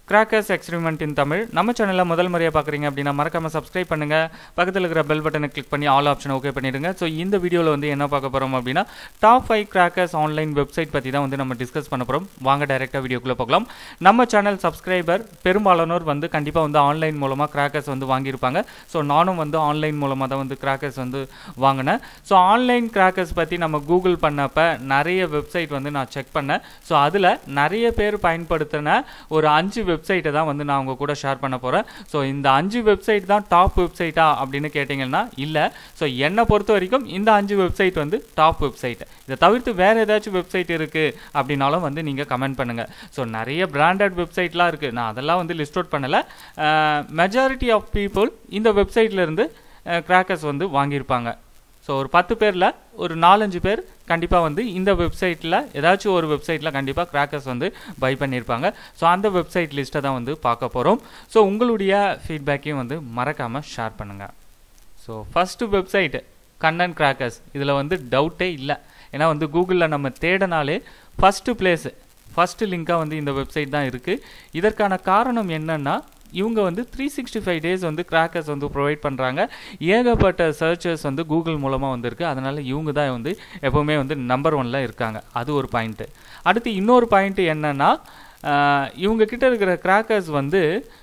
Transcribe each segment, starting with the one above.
crackers experiment இன் தமிழ் நம்ம சேனலில் முதல் முறையாக பார்க்குறீங்க அப்படின்னா மறக்காமல் சப்ஸ்கிரைப் பண்ணுங்கள் பக்கத்தில் இருக்கிற பெல் பட்டனை கிளிக் பண்ணி ஆல் ஆப்ஷனை ஓகே பண்ணிடுங்க ஸோ இந்த வீடியோவில் வந்து என்ன பார்க்க போகிறோம் அப்படின்னா top five crackers online website பற்றி தான் வந்து நம்ம டிஸ்கஸ் பண்ண போகிறோம் வாங்க டைரெக்டாக வீடியோக்குள்ளே போகலாம் நம்ம சேனல் சப்ஸ்கிரைபர் பெரும்பாலானோர் வந்து கண்டிப்பாக வந்து ஆன்லைன் மூலமாக கிராக்கர்ஸ் வந்து வாங்கியிருப்பாங்க ஸோ நானும் வந்து ஆன்லைன் மூலமாக தான் வந்து கிராக்கர்ஸ் வந்து வாங்கினேன் ஸோ ஆன்லைன் கிராக்கர்ஸ் பற்றி நம்ம கூகுள் பண்ணப்போ நிறைய வெப்சைட் வந்து நான் செக் பண்ணேன் ஸோ அதில் நிறைய பேர் பயன்படுத்தின ஒரு அஞ்சு வெப்சைட்டை தான் வந்து நான் உங்கள் கூட ஷேர் பண்ண போகிறேன் ஸோ இந்த அஞ்சு வெப்சைட் தான் டாப் வெப்சைட்டா அப்படின்னு கேட்டிங்கன்னா இல்லை ஸோ என்னை பொறுத்த வரைக்கும் இந்த அஞ்சு வெப்சைட் வந்து டாப் வெப்சைட் இதை தவிர்த்து வேறு ஏதாச்சும் வெப்சைட் இருக்குது அப்படின்னாலும் வந்து நீங்கள் கமெண்ட் பண்ணுங்கள் ஸோ நிறைய பிராண்டட் வெப்சைட்லாம் இருக்குது நான் அதெல்லாம் வந்து லிஸ்ட் அவுட் பண்ணலை மெஜாரிட்டி ஆஃப் பீப்புள் இந்த வெப்சைட்லேருந்து கிராக்கர்ஸ் வந்து வாங்கியிருப்பாங்க ஸோ ஒரு பத்து பேரில் ஒரு நாலஞ்சு பேர் கண்டிப்பாக வந்து இந்த வெப்சைட்டில் ஏதாச்சும் ஒரு வெப்சைட்டில் கண்டிப்பாக கிராக்கர்ஸ் வந்து பை பண்ணியிருப்பாங்க ஸோ அந்த வெப்சைட் லிஸ்ட்டை தான் வந்து பார்க்க போகிறோம் ஸோ உங்களுடைய ஃபீட்பேக்கையும் வந்து மறக்காமல் ஷேர் பண்ணுங்கள் so first website Kannan crackers இதில் வந்து டவுட்டே இல்லை ஏன்னா வந்து கூகுளில் நம்ம தேடினாலே ஃபஸ்ட்டு பிளேஸு ஃபஸ்ட்டு லிங்காக வந்து இந்த வெப்சைட் தான் இருக்குது இதற்கான காரணம் என்னென்னா இவங்க வந்து த்ரீ சிக்ஸ்டி ஃபைவ் டேஸ் வந்து கிராக்கர்ஸ் வந்து ப்ரொவைட் பண்ணுறாங்க ஏகப்பட்ட சர்ச்சஸ் வந்து கூகுள் மூலமாக வந்திருக்கு அதனால் இவங்க தான் வந்து எப்போவுமே வந்து நம்பர் ஒனில் இருக்காங்க அது ஒரு பாயிண்ட்டு அடுத்து இன்னொரு பாயிண்ட்டு என்னென்னா இவங்க கிட்ட இருக்கிற கிராக்கர்ஸ் வந்து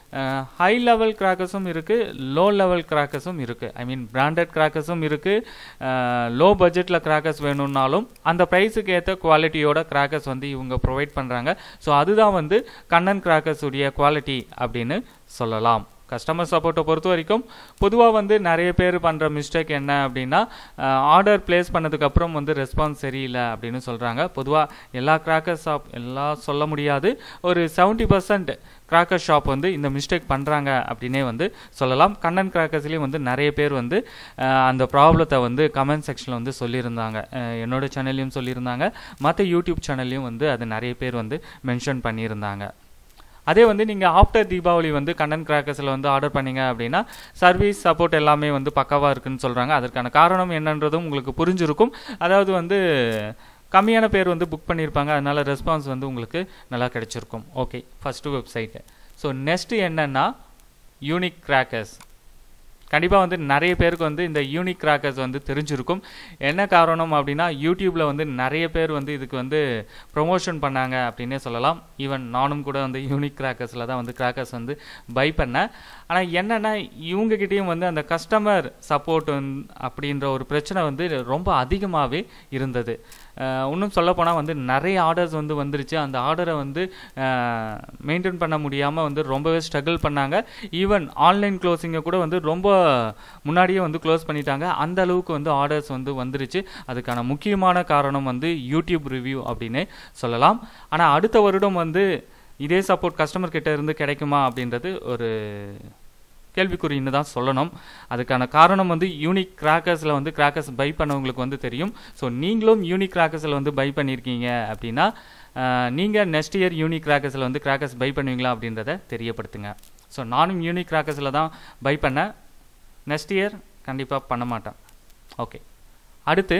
ஹை லெவல் கிராக்கர்ஸும் இருக்குது லோ லெவல் கிராக்கர்ஸும் இருக்குது ஐ மீன் பிராண்டட் கிராக்கர்ஸும் இருக்குது லோ பட்ஜெட்டில் கிராக்கர்ஸ் வேணும்னாலும் அந்த ப்ரைஸுக்கு ஏற்ற குவாலிட்டியோட கிராக்கர்ஸ் வந்து இவங்க ப்ரொவைட் பண்ணுறாங்க ஸோ அதுதான் வந்து கண்ணன் கிராக்கர்ஸ் உடைய குவாலிட்டி அப்படின்னு சொல்லலாம் கஸ்டமர் சப்போர்ட்டை பொறுத்த வரைக்கும் பொதுவாக வந்து நிறைய பேர் பண்ணுற மிஸ்டேக் என்ன அப்படின்னா ஆர்டர் பிளேஸ் பண்ணதுக்கப்புறம் வந்து ரெஸ்பான்ஸ் சரியில்லை அப்படின்னு சொல்கிறாங்க பொதுவாக எல்லா கிராக்கர் ஷாப் எல்லாம் சொல்ல முடியாது ஒரு செவன்ட்டி பர்சன்ட் கிராக்கர் ஷாப் வந்து இந்த மிஸ்டேக் பண்ணுறாங்க அப்படின்னே வந்து சொல்லலாம் கண்ணன் கிராக்கர்ஸ்லேயும் வந்து நிறைய பேர் வந்து அந்த ப்ராப்ளத்தை வந்து கமெண்ட் செக்ஷனில் வந்து சொல்லியிருந்தாங்க என்னோட சேனல்லையும் சொல்லியிருந்தாங்க மற்ற யூடியூப் சேனல்லையும் வந்து அது நிறைய பேர் வந்து மென்ஷன் பண்ணியிருந்தாங்க அதே வந்து நீங்கள் ஆஃப்டர் தீபாவளி வந்து கண்ணன் கிராக்கர்ஸில் வந்து ஆர்டர் பண்ணீங்க அப்படின்னா சர்வீஸ் சப்போர்ட் எல்லாமே வந்து பக்காவாக இருக்குன்னு சொல்கிறாங்க அதற்கான காரணம் என்னன்றதும் உங்களுக்கு புரிஞ்சிருக்கும் அதாவது வந்து கம்மியான பேர் வந்து புக் பண்ணியிருப்பாங்க அதனால் ரெஸ்பான்ஸ் வந்து உங்களுக்கு நல்லா கிடைச்சிருக்கும் okay first website so next என்னென்னா யூனிக் கிராக்கர்ஸ் கண்டிப்பாக வந்து நிறைய பேருக்கு வந்து இந்த யூனிக் கிராக்கர்ஸ் வந்து தெரிஞ்சிருக்கும் என்ன காரணம் அப்படின்னா யூடியூப்பில் வந்து நிறைய பேர் வந்து இதுக்கு வந்து ப்ரொமோஷன் பண்ணாங்க அப்படின்னே சொல்லலாம் ஈவன் நானும் கூட வந்து யூனிக் கிராக்கர்ஸில் தான் வந்து கிராக்கர்ஸ் வந்து பை பண்ணேன் ஆனால் என்னென்னா இவங்ககிட்டயும் வந்து அந்த கஸ்டமர் சப்போர்ட் அப்படின்ற ஒரு பிரச்சனை வந்து ரொம்ப அதிகமாகவே இருந்தது இன்னும் சொல்லப்போனால் வந்து நிறைய ஆர்டர்ஸ் வந்து வந்துருச்சு அந்த ஆர்டரை வந்து மெயின்டைன் பண்ண முடியாமல் வந்து ரொம்பவே ஸ்ட்ரகிள் பண்ணாங்க ஈவன் ஆன்லைன் க்ளோசிங்கை கூட வந்து ரொம்ப முன்னாடியே வந்து க்ளோஸ் பண்ணிட்டாங்க அந்த அளவுக்கு வந்து ஆர்டர்ஸ் வந்து வந்துருச்சு அதுக்கான முக்கியமான காரணம் வந்து யூடியூப் ரிவ்யூ அப்படின்னு சொல்லலாம் ஆனால் அடுத்த வருடம் வந்து இதே சப்போர்ட் கஸ்டமர் கிட்ட இருந்து கிடைக்குமா அப்படின்றது ஒரு கேள்விக்குறின்னு தான் சொல்லணும் அதுக்கான காரணம் வந்து யூனிக் கிராக்கர்ஸில் வந்து கிராக்கர்ஸ் பை பண்ணவங்களுக்கு வந்து தெரியும் ஸோ நீங்களும் யூனிக் கிராக்கர்ஸில் வந்து பை பண்ணியிருக்கீங்க அப்படின்னா நீங்கள் நெக்ஸ்ட் இயர் யூனிக் கிராக்கர்ஸில் வந்து கிராக்கர்ஸ் பை பண்ணுவீங்களா அப்படின்றத தெரியப்படுத்துங்க ஸோ நானும் யூனிக் கிராக்கர்ஸில் தான் பை பண்ணேன் நெக்ஸ்ட் இயர் கண்டிப்பாக பண்ண மாட்டேன் ஓகே அடுத்து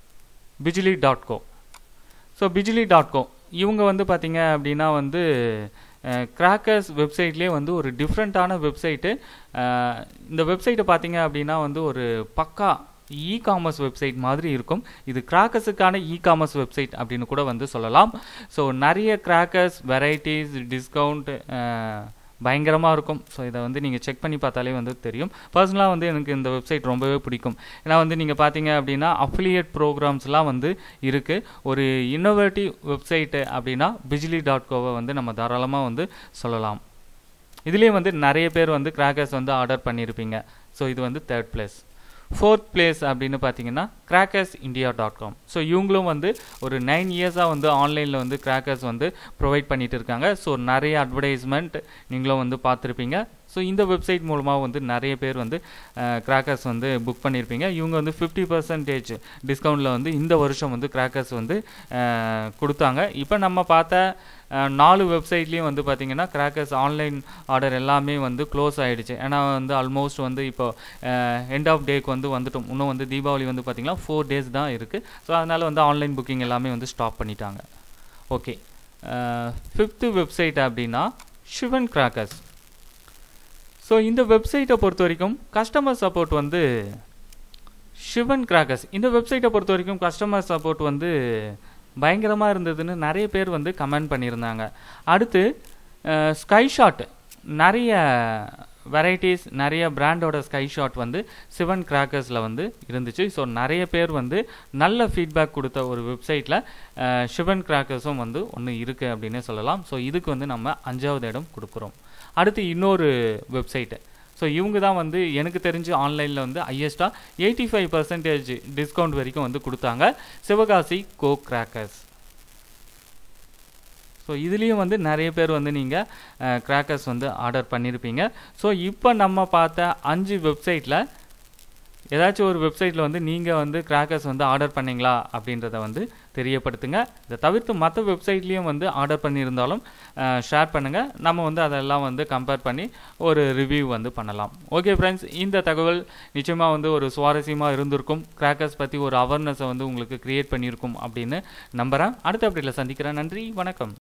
Bijili dot co so Bijili dot co இவங்க வந்து பார்த்தீங்க அப்படின்னா வந்து கிராக்கர்ஸ் வெப்சைட்லேயே வந்து ஒரு டிஃப்ரெண்ட்டான வெப்சைட்டு இந்த வெப்சைட்டை பார்த்தீங்க அப்படின்னா வந்து ஒரு பக்கா இ காமர்ஸ் வெப்சைட் மாதிரி இருக்கும் இது கிராக்கர்ஸுக்கான இ காமர்ஸ் வெப்சைட் அப்படின்னு கூட வந்து சொல்லலாம் ஸோ நிறைய கிராக்கர்ஸ் வெரைட்டிஸ் டிஸ்கவுண்ட் பயங்கரமாக இருக்கும் ஸோ இதை வந்து நீங்கள் செக் பண்ணி பார்த்தாலே வந்து தெரியும் பர்சனலாக வந்து எனக்கு இந்த வெப்சைட் ரொம்பவே பிடிக்கும் ஏன்னா வந்து நீங்கள் பார்த்தீங்க அப்படின்னா அஃபிலியேட் ப்ரோக்ராம்ஸ்லாம் வந்து இருக்குது ஒரு இன்னோவேட்டிவ் வெப்சைட்டு அப்படின்னா பிஜிலி டாட் கோவை வந்து நம்ம தாராளமாக வந்து சொல்லலாம் இதுலேயே வந்து நிறைய பேர் வந்து கிராக்கர்ஸ் வந்து ஆர்டர் பண்ணியிருப்பீங்க ஸோ இது வந்து தேர்ட் பிளேஸ் ஃபோர்த் பிளேஸ் அப்படின்னு பார்த்தீங்கன்னா crackers India dot com so இவங்களும் வந்து ஒரு நைன் இயர்ஸாக வந்து ஆன்லைனில் வந்து கிராக்கர்ஸ் வந்து ப்ரொவைட் பண்ணிட்டு இருக்காங்க ஸோ நிறைய அட்வர்டைஸ்மெண்ட் நீங்களும் வந்து பார்த்துருப்பீங்க ஸோ இந்த வெப்சைட் மூலமாக வந்து நிறைய பேர் வந்து கிராக்கர்ஸ் வந்து புக் பண்ணியிருப்பீங்க இவங்க வந்து ஃபிஃப்டி பர்சன்டேஜ் டிஸ்கவுண்ட்டில் வந்து இந்த வருஷம் வந்து கிராக்கர்ஸ் வந்து கொடுத்தாங்க இப்போ நம்ம பார்த்த நாலு வெப்சைட்லேயும் வந்து பார்த்தீங்கன்னா கிராக்கர்ஸ் ஆன்லைன் ஆர்டர் எல்லாமே வந்து க்ளோஸ் ஆகிடுச்சு ஏன்னா வந்து ஆல்மோஸ்ட் வந்து இப்போ எண்ட் ஆஃப் டேக்கு வந்து வந்துட்டோம் இன்னும் வந்து தீபாவளி வந்து பார்த்திங்கன்னா ஃபோர் டேஸ் தான் இருக்குது ஸோ அதனால் வந்து ஆன்லைன் புக்கிங் எல்லாமே வந்து ஸ்டாப் பண்ணிட்டாங்க ஓகே ஃபிஃப்த்து வெப்சைட் அப்படின்னா ஷிவன் கிராக்கர்ஸ் ஸோ இந்த வெப்சைட்டை பொறுத்த வரைக்கும் கஸ்டமர் சப்போர்ட் வந்து ஷிவன் கிராக்கர்ஸ் இந்த வெப்சைட்டை பொறுத்த வரைக்கும் கஸ்டமர் சப்போர்ட் வந்து பயங்கரமாக இருந்ததுன்னு நிறைய பேர் வந்து கமெண்ட் பண்ணியிருந்தாங்க அடுத்து ஸ்கைஷாட் நிறைய வெரைட்டிஸ் நிறைய பிராண்டோட ஸ்கை ஷாட் வந்து சிவன் கிராக்கர்ஸில் வந்து இருந்துச்சு ஸோ நிறைய பேர் வந்து நல்ல ஃபீட்பேக் கொடுத்த ஒரு வெப்சைட்டில் சிவன் கிராக்கர்ஸும் வந்து ஒன்று இருக்குது அப்படின்னே சொல்லலாம் ஸோ இதுக்கு வந்து நம்ம அஞ்சாவது இடம் கொடுக்குறோம் அடுத்து இன்னொரு வெப்சைட்டு ஸோ இவங்க தான் வந்து எனக்கு தெரிஞ்சு ஆன்லைனில் வந்து ஹையஸ்ட்டாக எயிட்டி ஃபைவ் பர்சன்டேஜ் டிஸ்கவுண்ட் வரைக்கும் வந்து கொடுத்தாங்க சிவகாசி கோ கிராக்கர்ஸ் ஸோ இதுலேயும் வந்து நிறைய பேர் வந்து நீங்கள் கிராக்கர்ஸ் வந்து ஆர்டர் பண்ணியிருப்பீங்க ஸோ இப்போ நம்ம பார்த்த அஞ்சு வெப்சைட்டில் ஏதாச்சும் ஒரு வெப்சைட்டில் வந்து நீங்கள் வந்து கிராக்கர்ஸ் வந்து ஆர்டர் பண்ணீங்களா அப்படின்றத வந்து தெரியப்படுத்துங்க இதை தவிர்த்து மற்ற வெப்சைட்லேயும் வந்து ஆர்டர் பண்ணியிருந்தாலும் ஷேர் பண்ணுங்கள் நம்ம வந்து அதெல்லாம் வந்து கம்பேர் பண்ணி ஒரு ரிவ்யூ வந்து பண்ணலாம் ஓகே ஃப்ரெண்ட்ஸ் இந்த தகவல் நிச்சயமாக வந்து ஒரு சுவாரஸ்யமாக இருந்திருக்கும் கிராக்கர்ஸ் பற்றி ஒரு அவேர்னஸை வந்து உங்களுக்கு க்ரியேட் பண்ணியிருக்கும் அப்படின்னு நம்புகிறேன் அடுத்த அப்டேட்டில் சந்திக்கிறேன் நன்றி வணக்கம்